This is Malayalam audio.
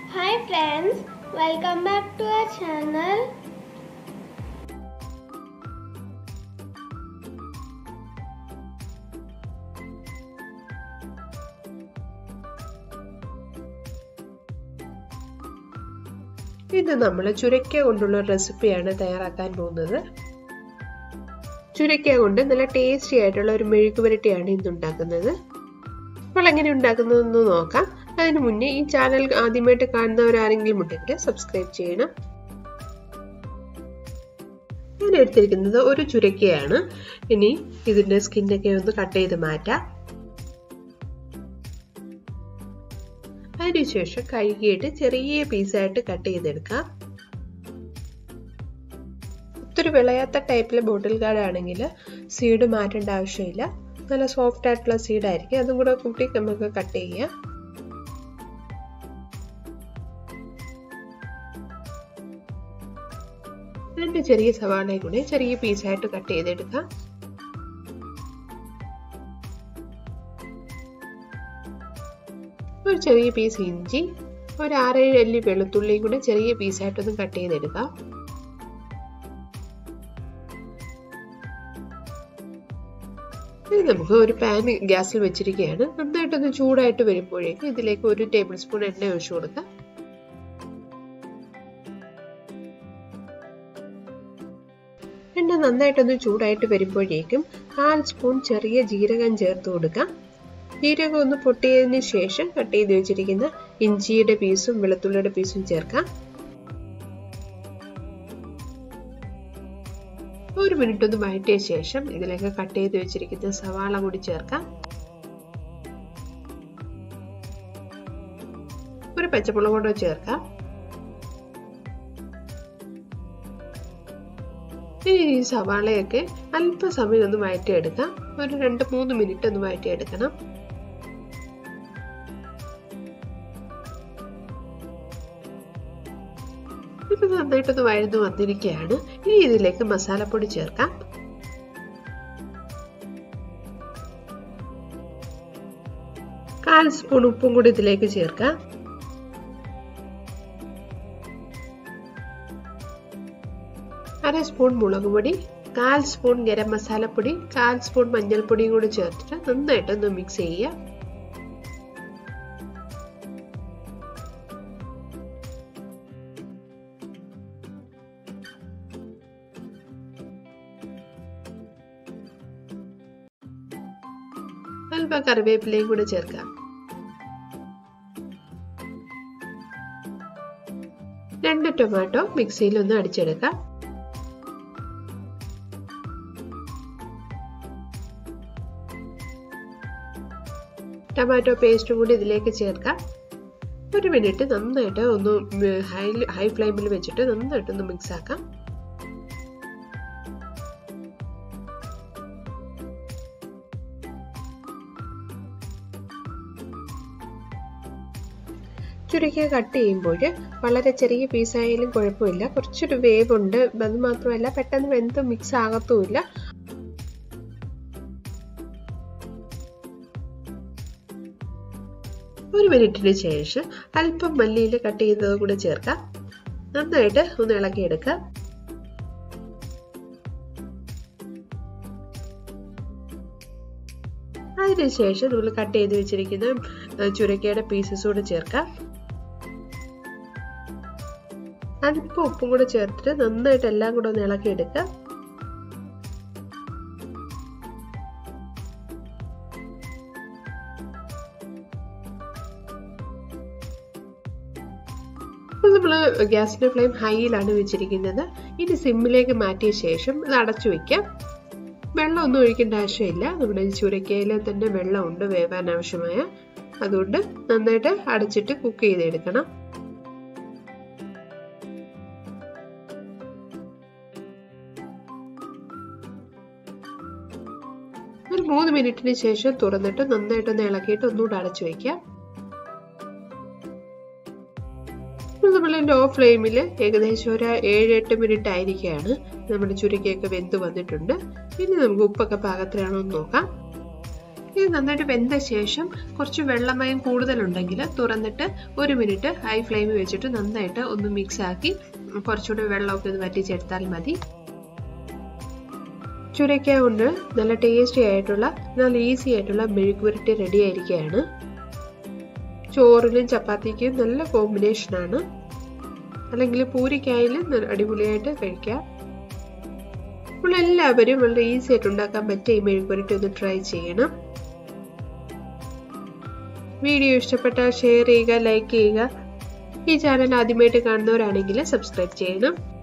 Hi friends, welcome back to our channel. ഇന്ന് നമ്മൾ ചുരക്ക കൊണ്ടുള്ള റെസിപ്പിയാണ് തയ്യാറാക്കാൻ പോകുന്നത് ചുരക്ക കൊണ്ട് നല്ല ടേസ്റ്റി ആയിട്ടുള്ള ഒരു മെഴുക്ക് പുരട്ടിയാണ് ഇന്ന് ഉണ്ടാക്കുന്നത് അപ്പോൾ എങ്ങനെ ഉണ്ടാക്കുന്നതെന്ന് നോക്കാം അതിനു മുന്നേ ഈ ചാനൽ ആദ്യമായിട്ട് കാണുന്നവരാരെങ്കിലും ഉണ്ടെങ്കിൽ സബ്സ്ക്രൈബ് ചെയ്യണം ഞാൻ എടുത്തിരിക്കുന്നത് ഒരു ചുരക്കയാണ് ഇനി ഇതിന്റെ സ്കിന്നൊക്കെ ഒന്ന് കട്ട് ചെയ്ത് മാറ്റാം അതിനുശേഷം കഴുകിയിട്ട് ചെറിയ പീസായിട്ട് കട്ട് ചെയ്തെടുക്കാം ഒത്തിരി വിളയാത്ത ടൈപ്പിലെ ബോട്ടിൽ ഗാർഡ് ആണെങ്കിൽ സീഡ് മാറ്റേണ്ട ആവശ്യമില്ല നല്ല സോഫ്റ്റ് ആയിട്ടുള്ള സീഡായിരിക്കും അതും കൂടെ കൂട്ടി നമുക്ക് കട്ട് ചെയ്യാം രണ്ട് ചെറിയ സവാളയും കൂടി ചെറിയ പീസായിട്ട് കട്ട് ചെയ്തെടുക്കാം ഒരു ചെറിയ പീസ് ഇഞ്ചി ഒരു ആറേഴ് അല്ലി വെളുത്തുള്ളിയും കൂടെ ചെറിയ പീസായിട്ടൊന്ന് കട്ട് ചെയ്തെടുക്കാം ഇനി നമുക്ക് ഒരു പാൻ ഗ്യാസിൽ വെച്ചിരിക്കുകയാണ് നന്നായിട്ടൊന്ന് ചൂടായിട്ട് വരുമ്പോഴേക്കും ഇതിലേക്ക് ഒരു ടേബിൾ സ്പൂൺ എണ്ണ ഒഴിച്ചു കൊടുക്കാം എണ്ണ നന്നായിട്ടൊന്ന് ചൂടായിട്ട് വരുമ്പോഴേക്കും കാൽ സ്പൂൺ ചെറിയ ജീരകം ചേർത്ത് കൊടുക്കാം ജീരകം ഒന്ന് പൊട്ടിയതിന് ശേഷം കട്ട് ചെയ്ത് വെച്ചിരിക്കുന്ന ഇഞ്ചിയുടെ പീസും വെളുത്തുള്ളിയുടെ പീസും ചേർക്കാം ഒരു മിനിറ്റ് ഒന്ന് വഴറ്റിയ ശേഷം ഇതിലേക്ക് കട്ട് ചെയ്ത് വെച്ചിരിക്കുന്ന സവാള കൂടി ചേർക്കാം ഒരു പച്ചമുളക് കൂടെ ചേർക്കാം ഇനി ഈ സവാളയൊക്കെ അല്പസമയം ഒന്ന് വഴറ്റിയെടുക്കാം ഒരു രണ്ട് മൂന്ന് മിനിറ്റ് ഒന്ന് വഴറ്റിയെടുക്കണം ഇപ്പൊ നന്നായിട്ടൊന്ന് വഴന്നു വന്നിരിക്കുകയാണ് ഇനി ഇതിലേക്ക് മസാലപ്പൊടി ചേർക്കാം കാൽ സ്പൂൺ ഉപ്പും കൂടി ഇതിലേക്ക് ചേർക്കാം അര സ്പൂൺ മുളക് പൊടി കാൽ സ്പൂൺ ഗരം മസാലപ്പൊടി കാൽ സ്പൂൺ മഞ്ഞൾപ്പൊടിയും കൂടി ചേർത്തിട്ട് നന്നായിട്ടൊന്ന് മിക്സ് ചെയ്യുക അല്പം കറിവേപ്പിലയും കൂടെ ചേർക്കാം രണ്ട് ടൊമാറ്റോ മിക്സിയിൽ ഒന്ന് അടിച്ചെടുക്കാം ടൊമാറ്റോ പേസ്റ്റ് കൂടി ഇതിലേക്ക് ചേർക്കാം ഒരു മിനിറ്റ് നന്നായിട്ട് ഒന്ന് ഹൈ ഹൈ ഫ്ലെയിമിൽ വെച്ചിട്ട് നന്നായിട്ടൊന്ന് മിക്സ് ആക്കാം ചുരുക്കി കട്ട് ചെയ്യുമ്പോൾ വളരെ ചെറിയ പീസായാലും കുഴപ്പമില്ല കുറച്ചൊരു വേവ് ഉണ്ട് അത് മാത്രമല്ല പെട്ടെന്ന് വെന്ത് മിക്സ് ആകത്തുമില്ല ഒരു മിനിറ്റിന് ശേഷം അല്പം മല്ലിയിൽ കട്ട് ചെയ്തത് കൂടെ ചേർക്കാം നന്നായിട്ട് ഒന്ന് ഇളക്കിയെടുക്കാം അതിനുശേഷം നമ്മൾ കട്ട് ചെയ്ത് വെച്ചിരിക്കുന്ന ചുരക്കയുടെ പീസസ് കൂടെ ചേർക്കാം അതിപ്പോൾ ഉപ്പും കൂടെ ചേർത്തിട്ട് നന്നായിട്ട് എല്ലാം കൂടെ ഒന്ന് ഇളക്കിയെടുക്കാം അപ്പോൾ നമ്മൾ ഗ്യാസിൻ്റെ ഫ്ലെയിം ഹൈയിലാണ് വെച്ചിരിക്കുന്നത് ഇനി സിമ്മിലേക്ക് മാറ്റിയ ശേഷം ഇത് അടച്ചു വയ്ക്കാം വെള്ളമൊന്നും ഒഴിക്കേണ്ട ആവശ്യമില്ല നമ്മുടെ ചുരക്കയിൽ തന്നെ വെള്ളമുണ്ട് വേവാൻ ആവശ്യമായ അതുകൊണ്ട് നന്നായിട്ട് അടച്ചിട്ട് കുക്ക് ചെയ്തെടുക്കണം ഒരു മൂന്ന് മിനിറ്റിന് ശേഷം തുറന്നിട്ട് നന്നായിട്ടൊന്ന് ഇളക്കിയിട്ട് ഒന്നുകൂടെ അടച്ചു വയ്ക്കാം നമ്മൾ ലോ ഫ്ലെയിമിൽ ഏകദേശം ഒരു ഏഴ് എട്ട് മിനിറ്റ് ആയിരിക്കുകയാണ് നമ്മുടെ ചുരുക്കിയൊക്കെ വെന്ത് വന്നിട്ടുണ്ട് ഇനി നമുക്ക് ഉപ്പൊക്കെ പാകത്തിലാണോ എന്ന് നോക്കാം ഇത് നന്നായിട്ട് വെന്ത ശേഷം കുറച്ച് വെള്ളമയം കൂടുതലുണ്ടെങ്കിൽ തുറന്നിട്ട് ഒരു മിനിറ്റ് ഹൈ ഫ്ലെയിമിൽ വെച്ചിട്ട് നന്നായിട്ട് ഒന്ന് മിക്സ് ആക്കി കുറച്ചുകൂടി വെള്ളമൊക്കെ ഒന്ന് വറ്റിച്ചെടുത്താൽ മതി ചുരക്ക കൊണ്ട് നല്ല ടേസ്റ്റി ആയിട്ടുള്ള നല്ല ഈസി ആയിട്ടുള്ള മെഴുക്കുപുരട്ടി റെഡി ആയിരിക്കുകയാണ് ചോറിനും ചപ്പാത്തിക്കും നല്ല കോമ്പിനേഷനാണ് അല്ലെങ്കിൽ പൂരിക്കായാലും അടിപൊളിയായിട്ട് കഴിക്കാം അപ്പോൾ എല്ലാവരും വളരെ ഈസി ആയിട്ട് ഉണ്ടാക്കാൻ പറ്റിയ ഈ മെഴുക്കുപുരട്ടി ഒന്ന് ട്രൈ ചെയ്യണം വീഡിയോ ഇഷ്ടപ്പെട്ടാൽ ഷെയർ ചെയ്യുക ലൈക്ക് ചെയ്യുക ഈ ചാനൽ ആദ്യമായിട്ട് കാണുന്നവരാണെങ്കിൽ സബ്സ്ക്രൈബ് ചെയ്യണം